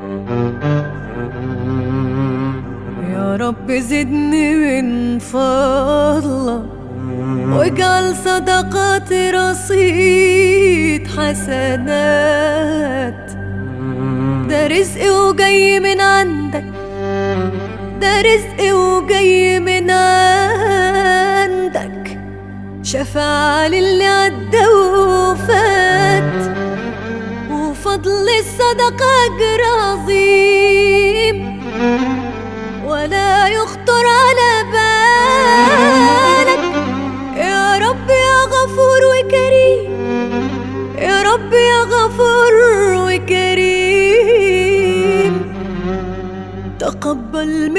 يا رب زدني من فضلك واجعل صدقاتي رصيد حسنات ده رزقي وجاي من عندك ده رزقي وجاي من عندك شفاعة للي عدى وفات وفضل الصدقة أجر عظيم ولا يخطر على بالك يا رب يا غفور وكريم يا رب يا غفور وكريم تقبل